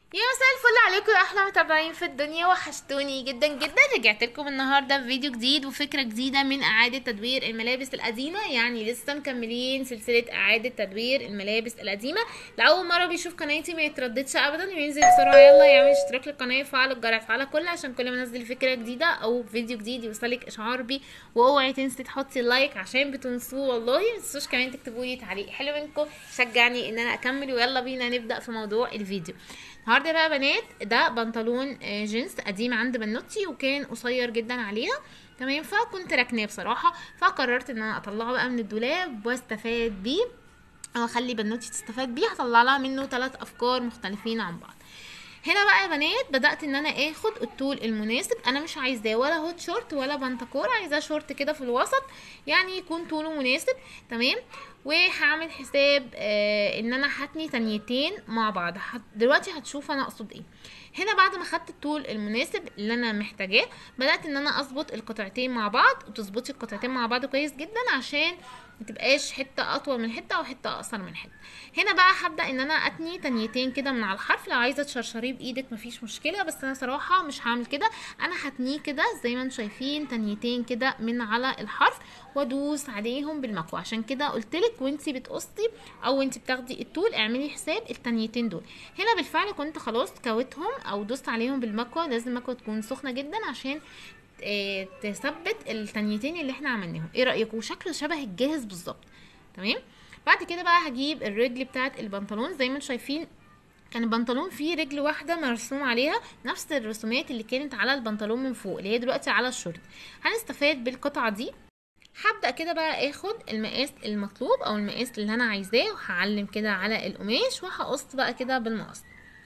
يا مساء الفل عليكم يا احلى متابعين في الدنيا وحشتوني جدا جدا رجعت لكم النهارده بفيديو جديد وفكره جديده من اعاده تدوير الملابس القديمه يعني لسه مكملين سلسله اعاده تدوير الملابس القديمه لاول مره بيشوف قناتي ما يترددش ابدا وينزل بسرعه يلا يعمل اشتراك للقناه يفعل الجرس يفعلها كل عشان كل ما انزل فكره جديده او فيديو جديد يوصلك اشعار بيه واوعي تنسي تحطي لايك عشان بتنسوه والله ما تنسوش كمان تكتبوا لي تعليق حلو منكم شجعني ان انا اكمل ويلا بينا نبدا في موضوع الفيديو النهارده بقى يا بنات ده بنطلون آه، جينز قديم عند بنوتي وكان قصير جدا عليها تمام فكنت راكناه بصراحه فقررت ان انا اطلعه بقى من الدولاب واستفاد بيه او اخلي بنوتي تستفاد بيه هطلع لها منه ثلاث افكار مختلفين عن بعض هنا بقى يا بنات بدات ان انا اخد الطول المناسب انا مش عايزاه ولا هوت شورت ولا بنتكور عايزاه شورت كده في الوسط يعني يكون طوله مناسب تمام وهعمل حساب آه ان انا هتني تنيتين مع بعض هت- دلوقتي هتشوف انا اقصد ايه هنا بعد ما خدت الطول المناسب اللي انا محتاجاه بدات ان انا اظبط القطعتين مع بعض وتظبطي القطعتين مع بعض كويس جدا عشان متبقاش حته اطول من حته او حته اقصر من حته هنا بقى هبدا ان انا اتني تنيتين كده من على الحرف لو عايزه تشرشريه بايدك مفيش مشكله بس انا صراحه مش هعمل كده انا هتنيه كده زي ما انتم شايفين تنيتين كده من على الحرف وادوس عليهم بالمكوى عشان كده قلتلك وانتي بتقصي او وانتي بتاخدي الطول اعملي حساب التنيتين دول هنا بالفعل كنت خلاص كويتهم او دوست عليهم بالمكوى لازم المكوى تكون سخنه جدا عشان آه، تثبت التنيتين اللي احنا عملناهم ايه رايكم شكله شبه الجاهز بالظبط تمام بعد كده بقى هجيب الرجل بتاعه البنطلون زي ما انتم شايفين كان البنطلون فيه رجل واحده مرسوم عليها نفس الرسومات اللي كانت على البنطلون من فوق اللي هي دلوقتي على الشورت هنستفاد بالقطعه دي هبدا كده بقى اخد المقاس المطلوب او المقاس اللي انا عايزاه وهعلم كده على القماش وهقص بقى كده بالمقص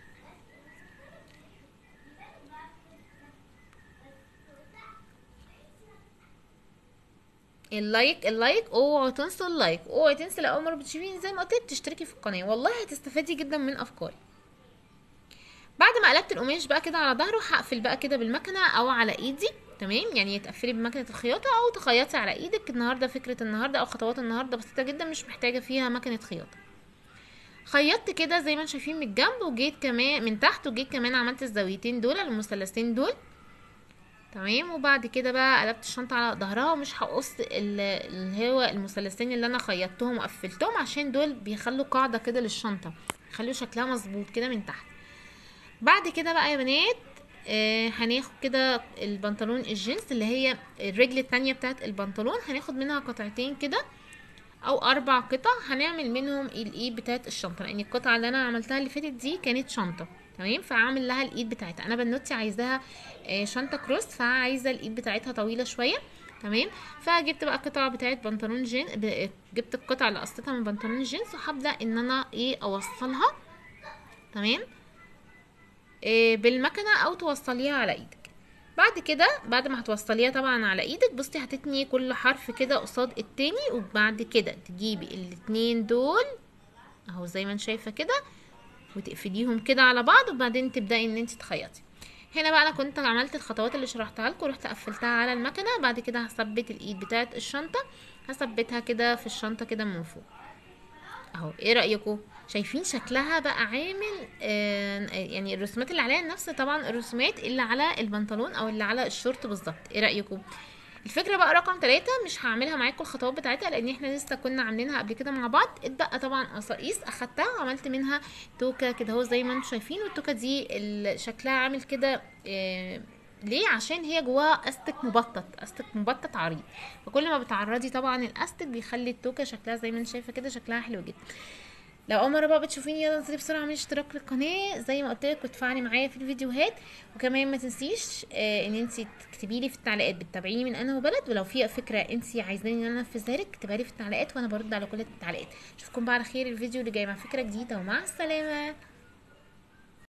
اللايك اللايك اوعوا تنسوا اللايك اوعوا تنسوا لو اول مره بتشوفيني زي ما قلت لك تشتركي في القناه والله هتستفادي جدا من افكاري بعد ما قلبت القماش بقى كده على ظهره هقفل بقى كده بالمكنه او على ايدي تمام يعني تقفلي بمكنه الخياطه او تخيطي على ايدك النهارده فكره النهارده او خطوات النهارده بسيطه جدا مش محتاجه فيها مكنه خياطه خيطت كده زي ما انتم شايفين من الجنب وجيت كمان من تحت وجيت كمان عملت الزاويتين دول المثلثين دول تمام وبعد كده بقى قلبت الشنطه على ظهرها ومش هقص ال- اللي هو المثلثين اللي انا خيطتهم وقفلتهم عشان دول بيخلوا قاعده كده للشنطه يخلوا شكلها مظبوط كده من تحت بعد كده بقى يا بنات آه هناخد كده البنطلون الجينز اللي هي الرجل التانية بتاعت البنطلون هناخد منها قطعتين كده او اربع قطع هنعمل منهم الايد بتاعت الشنطه لان القطعه اللي انا عملتها اللي فاتت دي كانت شنطه تمام فهعمل لها الايد بتاعتها انا بنوتي عايزاها آه، شنطه كروس فعايزه الايد بتاعتها طويله شويه تمام فجبت بقى قطعه بتاعت بنطلون جين ب- جبت القطعه اللي قصيتها من بنطلون جينز وهبدا ان انا ايه اوصلها تمام إيه بالمكنه او توصليها على ايدك بعد كده بعد ما هتوصليها طبعا على ايدك بصي هتتني كل حرف كده قصاد التاني وبعد كده تجيبي الاتنين دول اهو زي ما انت شايفه كده وتقفليهم كده على بعض وبعدين تبداي ان انت تخيطي هنا بقى انا كنت عملت الخطوات اللي شرحتها لكم رحت قفلتها على المكنه بعد كده هثبت الايد بتاعه الشنطه هثبتها كده في الشنطه كده من فوق اهو ايه رايكم شايفين شكلها بقى عامل آه يعني الرسومات اللي عليها نفس طبعا الرسومات اللي على البنطلون او اللي على الشورت بالظبط ايه رايكم الفكره بقى رقم ثلاثة مش هعملها معاكم الخطوات بتاعتها لان احنا لسه كنا عاملينها قبل كده مع بعض اتبقى طبعا قصاقيس اخدتها وعملت منها توكه كده اهو زي ما انتم شايفين والتوكه دي ال- شكلها عامل كده آه ليه عشان هي جواها استك مبطط استك مبطط عريض فكل ما بتعرضي طبعا الاستك بيخلي التوكه شكلها زي ما انت شايفه كده شكلها حلو جدا لو اول مره بقى بتشوفيني يلا انزلي بسرعه اعملي اشتراك للقناه زي ما قلت لك وتفاعلي معايا في الفيديوهات وكمان ما تنسيش آه ان انت تكتبي لي في التعليقات بتتابعيني من انهي بلد ولو في فكره انت عايزاني ان انا انفذها لك اكتبها لي في التعليقات وانا برد على كل التعليقات اشوفكم بقى على خير الفيديو اللي جاي مع فكره جديده ومع السلامه